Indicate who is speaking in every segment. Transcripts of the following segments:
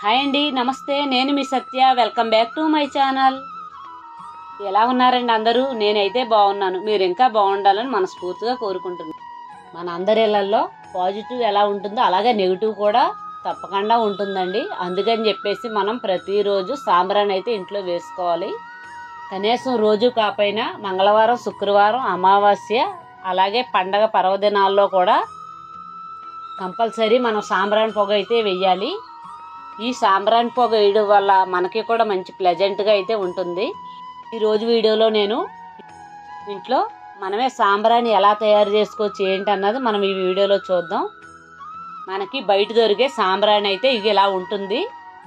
Speaker 1: hi అండి నమస్తే నేను మీ Satya welcome back to my channel ఎలా ఉన్నారండి అందరూ నేనైతే బాగున్నాను మీరు ఇంకా బాగుండాలని మనస్ఫూర్తిగా కోరుకుంటున్నాను మన అందరి ఇళ్లలో పాజిటివ్ ఎలా ఉంటుందో అలాగే నెగిటివ్ కూడా తప్పకుండా ఉంటుందండి అందుకని చెప్పేసి మనం ప్రతిరోజు సాంబ్రాన్ని అయితే ఇంట్లో వేసుకోవాలి కనీసం రోజు కాకపోయినా మంగళవారం శుక్రవారం అమావాస్య అలాగే పండగ పర్వదినాల్లో కూడా కంపల్సరీ మనం సాంబ్రాణి పొగ అయితే వెయ్యాలి ఈ సాంబ్రాణి పొగ వేయడం వల్ల మనకి కూడా మంచి ప్లెజెంట్గా అయితే ఉంటుంది ఈ రోజు వీడియోలో నేను ఇంట్లో మనమే సాంబ్రాణి ఎలా తయారు చేసుకోవచ్చు ఏంటి అన్నది మనం ఈ వీడియోలో చూద్దాం మనకి బయట దొరికే సాంబ్రాణి అయితే ఇది ఇలా ఉంటుంది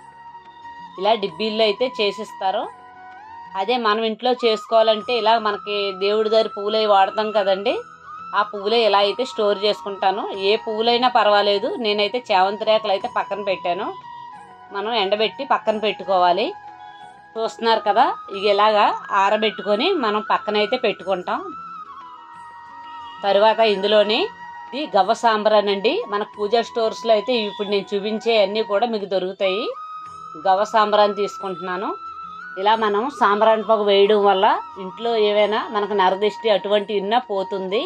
Speaker 1: ఇలా డిబ్బీల్లో అయితే చేసిస్తారు అదే మనం ఇంట్లో చేసుకోవాలంటే ఇలా మనకి దేవుడి దగ్గర పువ్వులు అవి వాడతాం కదండి ఆ పువ్వులే ఇలా అయితే స్టోర్ చేసుకుంటాను ఏ పువ్వులైనా పర్వాలేదు నేనైతే చేవంతి రేఖలు అయితే పక్కన పెట్టాను మనం ఎండబెట్టి పక్కన పెట్టుకోవాలి చూస్తున్నారు కదా ఇక ఇలాగా ఆరబెట్టుకొని మనం పక్కన అయితే పెట్టుకుంటాం తరువాత ఇందులోనే ఇది గవ్వ సాంబ్రాన్ అండి మన పూజా స్టోర్స్లో అయితే ఇప్పుడు నేను చూపించే అన్నీ కూడా మీకు దొరుకుతాయి గవ్వ సాంబ్రాన్ తీసుకుంటున్నాను ఇలా మనం సాంబ్రాన్ పొగ వేయడం వల్ల ఇంట్లో ఏవైనా మనకు నరదిష్టి అటువంటి ఇన్న పోతుంది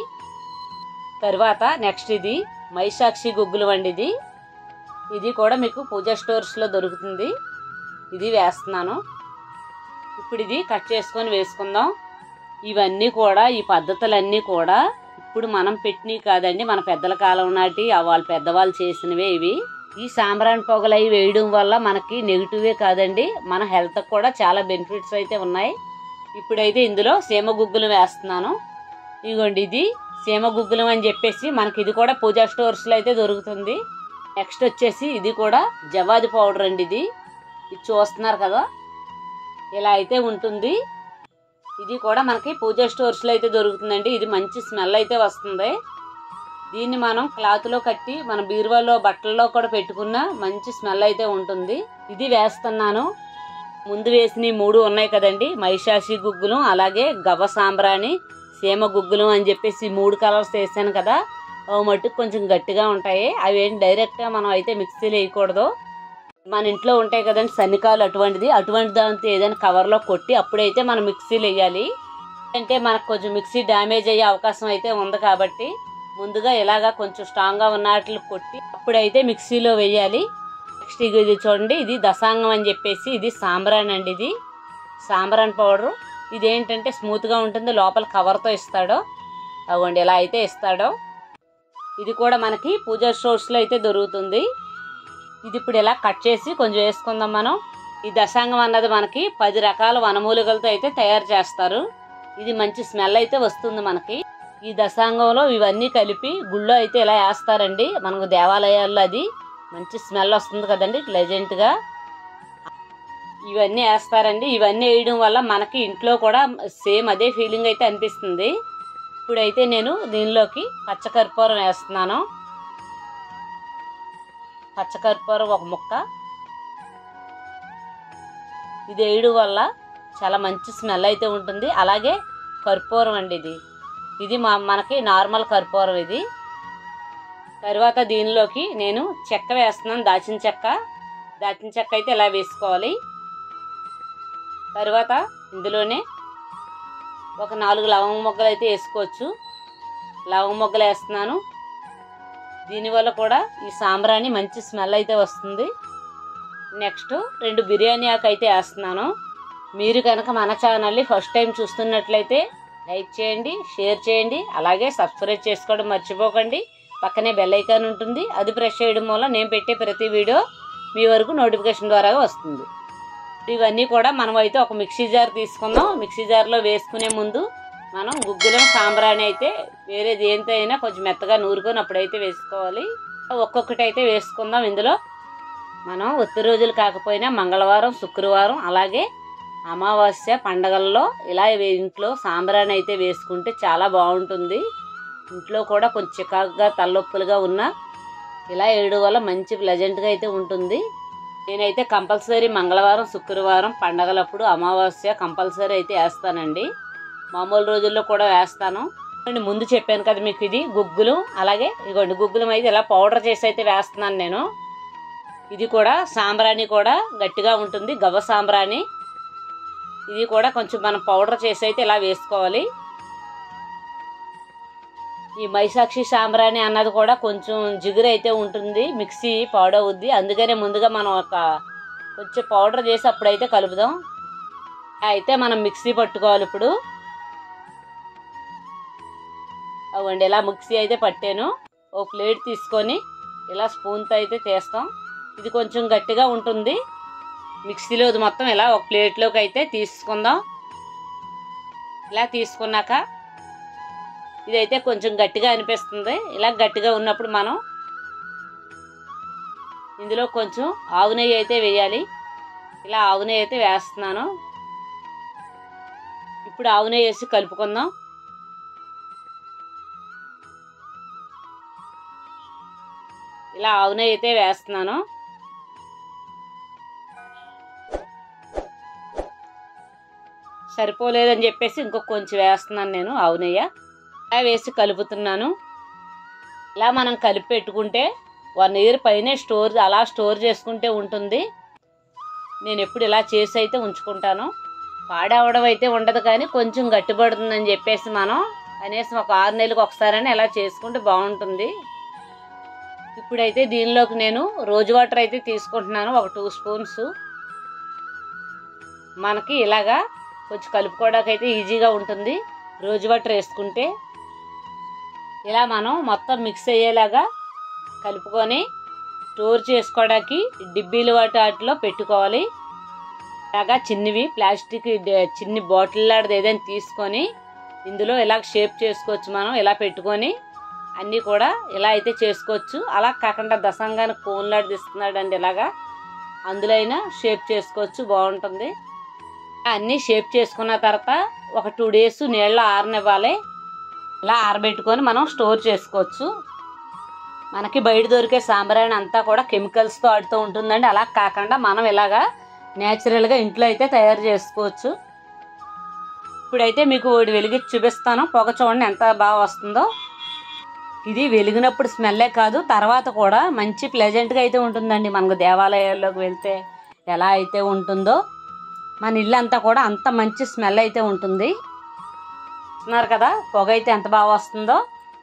Speaker 1: తర్వాత నెక్స్ట్ ఇది మైసాక్షి గుగ్గులు వండిది ఇది కూడా మీకు పూజా స్టోర్స్లో దొరుకుతుంది ఇది వేస్తున్నాను ఇప్పుడు ఇది కట్ చేసుకొని వేసుకుందాం ఇవన్నీ కూడా ఈ పద్ధతులన్నీ కూడా ఇప్పుడు మనం పెట్టినవి కాదండి మన పెద్దల కాలం నాటి ఆ వాళ్ళ పెద్దవాళ్ళు చేసినవే ఇవి ఈ సాంబ్రాణి పొగలు అవి వేయడం వల్ల మనకి నెగిటివే కాదండి మన హెల్త్కి కూడా చాలా బెనిఫిట్స్ అయితే ఉన్నాయి ఇప్పుడైతే ఇందులో సీమ గుగ్గులు వేస్తున్నాను ఇదిగోండి ఇది సీమ గుగ్గులం అని చెప్పేసి మనకి ఇది కూడా పూజా స్టోర్స్లో అయితే దొరుకుతుంది నెక్స్ట్ వచ్చేసి ఇది కూడా జవాది పౌడర్ అండి ఇది ఇది చూస్తున్నారు కదా ఇలా అయితే ఉంటుంది ఇది కూడా మనకి పూజా స్టోర్స్లో అయితే దొరుకుతుందండి ఇది మంచి స్మెల్ అయితే వస్తుంది దీన్ని మనం క్లాత్లో కట్టి మన బీరువాలో బట్టల్లో కూడా పెట్టుకున్న మంచి స్మెల్ అయితే ఉంటుంది ఇది వేస్తున్నాను ముందు వేసిన ఈ మూడు ఉన్నాయి కదండి మైషాషి గుగ్గులు అలాగే గవ్వ సాంబ్రాణి సీమ గుగ్గులు అని చెప్పేసి ఈ మూడు కలర్స్ వేసాను కదా అవి మట్టుకు కొంచెం గట్టిగా ఉంటాయి అవి ఏంటి డైరెక్ట్గా మనం అయితే మిక్సీలో వేయకూడదు మన ఇంట్లో ఉంటాయి కదండి సన్నికాలు అటువంటిది అటువంటి దాంతో ఏదైనా కవర్లో కొట్టి అప్పుడైతే మనం మిక్సీలో వేయాలి అంటే మనకు కొంచెం మిక్సీ డ్యామేజ్ అయ్యే అవకాశం అయితే ఉంది కాబట్టి ముందుగా ఇలాగా కొంచెం స్ట్రాంగ్గా ఉన్న వాటిని కొట్టి అప్పుడైతే మిక్సీలో వేయాలి నెక్స్ట్ ఇది చూడండి ఇది దశాంగం అని చెప్పేసి ఇది సాంబ్రాన్ అండి ఇది సాంబ్రాన్ పౌడరు ఇది ఏంటంటే స్మూత్గా ఉంటుంది లోపల కవర్తో ఇస్తాడు అవ్వండి ఇలా అయితే ఇస్తాడు ఇది కూడా మనకి పూజా స్టోర్స్లో అయితే దొరుకుతుంది ఇది ఇప్పుడు ఇలా కట్ చేసి కొంచెం వేసుకుందాం మనం ఈ దశాంగం అన్నది మనకి పది రకాల వనమూలికలతో అయితే తయారు చేస్తారు ఇది మంచి స్మెల్ అయితే వస్తుంది మనకి ఈ దశాంగంలో ఇవన్నీ కలిపి గుళ్ళో అయితే ఇలా వేస్తారండి మనకు దేవాలయాల్లో అది మంచి స్మెల్ వస్తుంది కదండి ప్లెజెంట్గా ఇవన్నీ వేస్తారండి ఇవన్నీ వేయడం వల్ల మనకి ఇంట్లో కూడా సేమ్ అదే ఫీలింగ్ అయితే అనిపిస్తుంది ఇప్పుడైతే నేను దీనిలోకి పచ్చకర్పూరం వేస్తున్నాను పచ్చకర్పూరం ఒక ముక్క ఇది వేయడం వల్ల చాలా మంచి స్మెల్ అయితే ఉంటుంది అలాగే కర్పూరం అండి ఇది ఇది మా మనకి నార్మల్ కర్పూరం ఇది తర్వాత దీనిలోకి నేను చెక్క వేస్తున్నాను దాచిన చెక్క దాచిన చెక్క అయితే ఇలా వేసుకోవాలి తర్వాత ఇందులోనే ఒక నాలుగు లవంగ మొగ్గలు అయితే వేసుకోవచ్చు లవంగ మొగ్గలు వేస్తున్నాను దీనివల్ల కూడా ఈ సాంబ్రాణి మంచి స్మెల్ అయితే వస్తుంది నెక్స్ట్ రెండు బిర్యానీ ఆకు అయితే వేస్తున్నాను మీరు కనుక మన ఛానల్ని ఫస్ట్ టైం చూస్తున్నట్లయితే లైక్ చేయండి షేర్ చేయండి అలాగే సబ్స్క్రైబ్ చేసుకోవడం మర్చిపోకండి పక్కనే బెల్ ఐకాన్ ఉంటుంది అది ప్రెస్ చేయడం వల్ల నేను పెట్టే ప్రతి వీడియో మీ వరకు నోటిఫికేషన్ ద్వారా వస్తుంది ఇవన్నీ కూడా మనం అయితే ఒక మిక్సీ జార్ తీసుకుందాం మిక్సీ జార్లో వేసుకునే ముందు మనం గుగ్గులం సాంబ్రాణి అయితే వేరే దేనితో అయినా కొంచెం మెత్తగా నూరుకొని అప్పుడైతే వేసుకోవాలి ఒక్కొక్కటి అయితే వేసుకుందాం ఇందులో మనం ఒత్తి రోజులు కాకపోయినా మంగళవారం శుక్రవారం అలాగే అమావాస్య పండగల్లో ఇలా వే- ఇంట్లో సాంబ్రాణి అయితే వేసుకుంటే చాలా బాగుంటుంది ఇంట్లో కూడా కొంచెం చికాకుగా తలనొప్పులుగా ఉన్నా ఇలా వేయడం వల్ల మంచి ప్లెజెంట్గా అయితే ఉంటుంది నేనైతే కంపల్సరీ మంగళవారం శుక్రవారం పండగలప్పుడు అమావాస్య కంపల్సరీ అయితే వేస్తానండి మామూలు రోజుల్లో కూడా వేస్తాను అండి ముందు చెప్పాను కదా మీకు ఇది గుగ్గులు అలాగే ఇగోండి గుగ్గులం అయితే ఇలా పౌడర్ చేసి అయితే వేస్తున్నాను నేను ఇది కూడా సాంబ్రాణి కూడా గట్టిగా ఉంటుంది గవ్వ సాంబ్రాణి ఇది కూడా కొంచెం మనం పౌడర్ చేసి అయితే ఇలా వేసుకోవాలి ఈ మైసాక్షి సాంబ్రాణి అన్నది కూడా కొంచెం జిగురు అయితే ఉంటుంది మిక్సీ పాడవుద్ది అందుకనే ముందుగా మనం ఒక కొంచెం పౌడర్ చేసి అప్పుడైతే కలుపుదాం అయితే మనం మిక్సీ పట్టుకోవాలి ఇప్పుడు అవ్వండి ఇలా మిక్సీ అయితే పట్టాను ఓ ప్లేట్ తీసుకొని ఇలా స్పూన్తో అయితే చేస్తాం ఇది కొంచెం గట్టిగా ఉంటుంది మిక్సీలో ఇది మొత్తం ఇలా ఒక ప్లేట్లోకి అయితే తీసుకుందాం ఇలా తీసుకున్నాక ఇదైతే కొంచెం గట్టిగా అనిపిస్తుంది ఇలా గట్టిగా ఉన్నప్పుడు మనం ఇందులో కొంచెం ఆవు నెయ్యి అయితే వేయాలి ఇలా ఆవు నెయ్యి అయితే వేస్తున్నాను ఇప్పుడు ఆవు నెయ్యి వేసి కలుపుకుందాం ఇలా ఆవు నెయ్యి అయితే వేస్తున్నాను సరిపోలేదని చెప్పేసి ఇంకొక కొంచెం వేస్తున్నాను నేను ఆవు నెయ్యి ఇలా వేసి కలుపుతున్నాను ఇలా మనం కలిపి పెట్టుకుంటే వన్ ఇయర్ పైనే స్టోర్ అలా స్టోర్ చేసుకుంటే ఉంటుంది నేను ఎప్పుడు ఇలా చేసి అయితే ఉంచుకుంటాను పాడవడం అయితే ఉండదు కానీ కొంచెం గట్టిపడుతుందని చెప్పేసి మనం కనీసం ఒక ఆరు నెలలకు ఒకసారైనా ఇలా చేసుకుంటే బాగుంటుంది ఇప్పుడైతే దీనిలోకి నేను రోజు వాటర్ అయితే తీసుకుంటున్నాను ఒక టూ స్పూన్స్ మనకి ఇలాగా కొంచెం కలుపుకోవడానికి అయితే ఈజీగా ఉంటుంది రోజు వాటర్ వేసుకుంటే ఇలా మనం మొత్తం మిక్స్ అయ్యేలాగా కలుపుకొని స్టోర్ చేసుకోవడానికి డిబ్బీలు వాటి వాటిలో పెట్టుకోవాలి ఇలాగా చిన్నవి ప్లాస్టిక్ డ- చిన్ని బాటిల్ లాంటిది ఏదైనా తీసుకొని ఇందులో ఇలా షేప్ చేసుకోవచ్చు మనం ఇలా పెట్టుకొని అన్నీ కూడా ఇలా అయితే చేసుకోవచ్చు అలా కాకుండా దసంగానికి కోన్లాడు తీస్తున్నాడండి ఇలాగా అందులో అయినా షేప్ చేసుకోవచ్చు బాగుంటుంది అన్నీ షేప్ చేసుకున్న తర్వాత ఒక టూ డేస్ నీళ్ళలో ఆరనివ్వాలి ఇలా ఆరబెట్టుకొని మనం స్టోర్ చేసుకోవచ్చు మనకి బయట దొరికే సాంబ్రాణి అంతా కూడా కెమికల్స్తో ఆడుతూ ఉంటుందండి అలా కాకుండా మనం ఇలాగా న్యాచురల్గా ఇంట్లో అయితే తయారు చేసుకోవచ్చు ఇప్పుడైతే మీకు ఒకటి వెలిగించి చూపిస్తాను పొగ చూడండి ఎంత బాగా వస్తుందో ఇది వెలిగినప్పుడు స్మెల్లే కాదు తర్వాత కూడా మంచి ప్లెజెంట్గా అయితే ఉంటుందండి మనకు దేవాలయాల్లోకి వెళ్తే ఎలా అయితే ఉంటుందో మన ఇల్లు అంతా కూడా అంత మంచి స్మెల్ అయితే ఉంటుంది చూస్తున్నారు కదా పొగ అయితే ఎంత బాగా వస్తుందో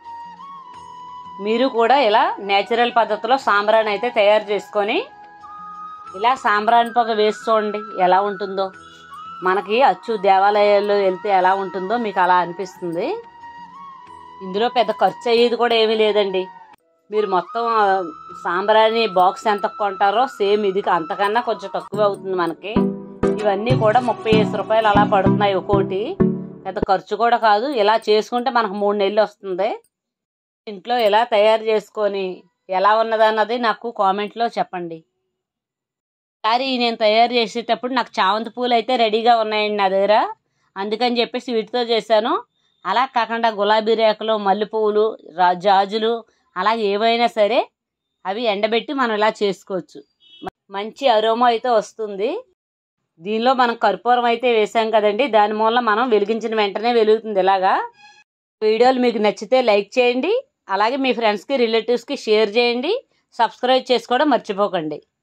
Speaker 1: మీరు కూడా ఇలా నేచురల్ పద్ధతిలో సాంబ్రాన్ని అయితే తయారు చేసుకొని ఇలా సాంబ్రాణి పొగ వేసి చూడండి ఎలా ఉంటుందో మనకి అచ్చు దేవాలయాల్లో వెళ్తే ఎలా ఉంటుందో మీకు అలా అనిపిస్తుంది ఇందులో పెద్ద ఖర్చు అయ్యేది కూడా ఏమీ లేదండి మీరు మొత్తం ఆ, సాంబ్రాణి బాక్స్ ఎంత కొంటారో సేమ్ ఇది అంతకన్నా కొంచెం తక్కువ అవుతుంది మనకి ఇవన్నీ కూడా ముప్పై ఐదు రూపాయలు అలా పడుతున్నాయి ఒక్కోటి పెద్ద ఖర్చు కూడా కాదు ఇలా చేసుకుంటే మనకు మూడు నెలలు వస్తుంది ఇంట్లో ఎలా తయారు చేసుకొని ఎలా ఉన్నదన్నది నాకు కామెంట్లో చెప్పండి సారి నేను తయారు చేసేటప్పుడు నాకు చామంతి పూలు అయితే రెడీగా ఉన్నాయండి నా దగ్గర అందుకని చెప్పేసి వీటితో చేశాను అలా కాకుండా గులాబీ రేఖలు మల్లె పువ్వులు రా జాజులు అలాగే ఏవైనా సరే అవి ఎండబెట్టి మనం ఇలా చేసుకోవచ్చు మ- మంచి అరోమా అయితే వస్తుంది దీనిలో మనం కర్పూరం అయితే వేసాం కదండి దాని మూలన మనం వెలిగించిన వెంటనే వెలుగుతుంది ఇలాగా వీడియోలు మీకు నచ్చితే లైక్ చేయండి అలాగే మీ ఫ్రెండ్స్కి రిలేటివ్స్కి షేర్ చేయండి సబ్స్క్రైబ్ చేసుకోవడం మర్చిపోకండి